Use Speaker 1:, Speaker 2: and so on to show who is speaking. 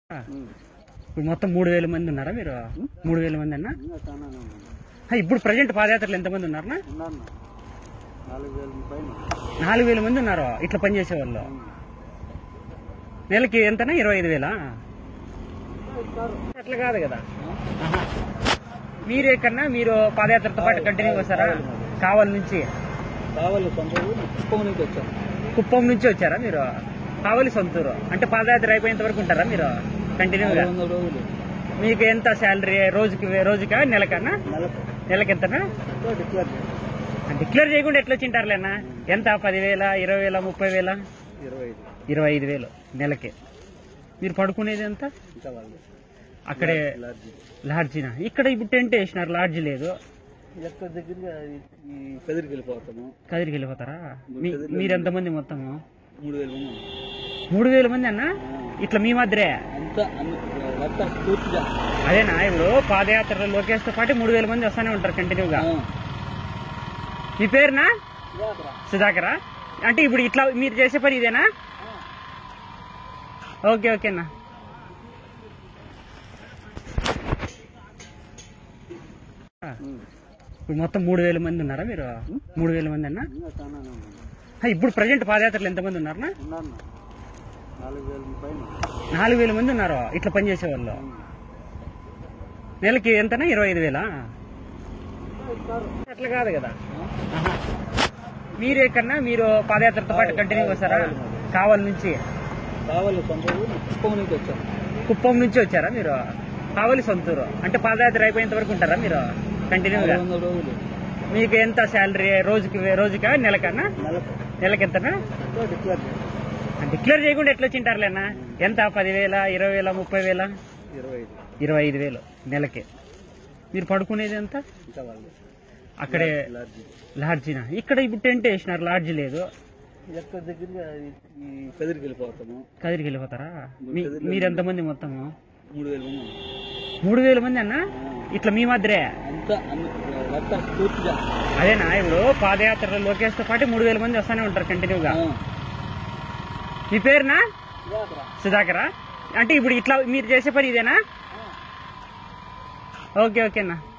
Speaker 1: ఇప్పుడు మొత్తం మూడు వేల మంది ఉన్నారా మీరు మూడు వేల మంది అన్న
Speaker 2: ఇంకా చాలానే ఉంది
Speaker 1: ఆ, ఇప్పుడు ప్రజెంట్ పాదయాత్రలు ఎంతమంది ఉన్నారన్నా
Speaker 2: ఉన్నాను నాలుగు వేల పైన
Speaker 1: నాలుగు వేల మంది ఉన్నారు ఇట్లా పనిచేసే వాళ్ళు నెలకి ఎంతనా ఇరవై ఐదు వేలా అట్లా కాదు కదా ఆహా. మీరే కన్నా మీరు పాదయాత్రతో పాటు కంటిన్యూ వస్తారా కావలి నుంచి
Speaker 2: కావాలి సొంత ఊరు కుప్పం నుంచి వచ్చాను
Speaker 1: కుప్పం నుంచి వచ్చారా మీరు కావలి సొంతూరు అంటే పాదయాత్ర అయిపోయేంత వరకు ఉంటారా మీరు కంటిన్యూగా
Speaker 2: ఐదు వందల రోజులు
Speaker 1: మీకు ఎంత శాలరీ రోజుకి రోజుకా నెలకన్నా
Speaker 2: నెలకు
Speaker 1: నెలకి ఎంతనా
Speaker 2: డిక్లేర్ చేయాలి
Speaker 1: డిక్లేర్ చేయకుండా ఎట్లా వచ్చింటారులేనా ఎంత పదివేల ఇరవై వేల ముప్పై వేల
Speaker 2: ఇరవై ఐదు
Speaker 1: ఇరవై ఐదు వేలు నెలకి మీరు పడుకునేది ఎంత
Speaker 2: ఇంకా వాళ్ళు
Speaker 1: అక్కడే
Speaker 2: లాడ్జి
Speaker 1: లాడ్జినా ఇక్కడ ఇప్పుడు టెంట్ వేసినారు లాడ్జి లేదు
Speaker 2: ఎక్కడ దగ్గరగా ఈ- ఈ పెదిరికి వెళ్ళిపోతాము
Speaker 1: కదిరికి వెళ్ళిపోతారా మీ- మీరు ఎంతమంది మొత్తము
Speaker 2: మూడు వేల మంది ఉన్నాం.
Speaker 1: మూడు వేల మంది అన్న
Speaker 2: ఆ,
Speaker 1: ఇట్లా మీ మధ్యరే
Speaker 2: అంతా అన్ని రక్త పూర్తిగా
Speaker 1: అదేనా ఇప్పుడు పాదయాత్రలో లోకేష్ తో పాటు మూడు వేల మంది వస్తానే ఉంటారు కంటిన్యూగా
Speaker 2: ఆ.
Speaker 1: మీ పేరునా
Speaker 2: యాత్ర.
Speaker 1: సుధాకరా అంటే ఇప్పుడు ఇట్లా మీరు చేసే పని ఇదేనా ఓకే ఓకేనా
Speaker 2: ఉమ్.
Speaker 1: ఇప్పుడు మొత్తం మూడు వేల మంది ఉన్నారా మీరు మూడు వేల మంది అన్న
Speaker 2: ఇంకా చాలానే ఉంది
Speaker 1: ఆ, ఇప్పుడు ప్రజెంట్ పాదయాత్రలు ఎంతమంది ఉన్నారనా
Speaker 2: ఉన్నాను నాలుగు వేల పైన
Speaker 1: నాలుగు వేల మంది ఉన్నారు ఇట్లా పనిచేసే వాళ్ళు నెలకి ఎంతనా ఇరవై ఐదు వేలా అట్లా కాదు కదా ఆహా. మీరే కన్నా మీరు పాదయాత్రతో పాటు కంటిన్యూ వస్తారా కావలి నుంచి
Speaker 2: కావాలి సొంత ఊరు కుప్పం నుంచి వచ్చాను
Speaker 1: కుప్పం నుంచి వచ్చారా మీరు కావలి సొంతూరు అంటే పాదయాత్ర అయిపోయేంత వరకు ఉంటారా మీరు కంటిన్యూగా
Speaker 2: ఐదు వందల రోజులు
Speaker 1: మీకు ఎంత శాలరీ రోజుకి రోజుకా నెలకన్నా
Speaker 2: నెలకు
Speaker 1: నెలకి ఎంతనా
Speaker 2: డిక్లేర్ చేయాలి
Speaker 1: డిక్లేర్ చేయకుండా ఎట్లా వచ్చింటారులేనా ఎంత పదివేల ఇరవై వేల ముప్పై వేల
Speaker 2: ఇరవై ఐదు
Speaker 1: ఇరవై ఐదు వేలు నెలకి మీరు పడుకునేది ఎంత
Speaker 2: ఇంకా వాళ్ళు
Speaker 1: అక్కడే
Speaker 2: లాడ్జి
Speaker 1: లాడ్జినా ఇక్కడ ఇప్పుడు టెంట్ వేసినారు లాడ్జి లేదు
Speaker 2: ఎక్కడ దగ్గరగా ఈ- ఈ పెదిరికి వెళ్ళిపోతాము
Speaker 1: కదిరికి వెళ్ళిపోతారా మీ- మీరు ఎంతమంది మొత్తము
Speaker 2: మూడు వేల మంది ఉన్నాం.
Speaker 1: మూడు వేల మంది అన్న
Speaker 2: ఆ,
Speaker 1: ఇట్లా మీ మధ్యరే
Speaker 2: అంతా అన్ని రక్త పూర్తిగా
Speaker 1: అదేనా ఇప్పుడు పాదయాత్రలో లోకేష్ తో పాటు మూడు వేల మంది వస్తానే ఉంటారు కంటిన్యూగా
Speaker 2: ఆ.
Speaker 1: మీ పేరునా
Speaker 2: యాత్ర.
Speaker 1: సుధాకరా అంటే ఇప్పుడు ఇట్లా మీరు చేసే పని ఇదేనా ఓకే ఓకేనా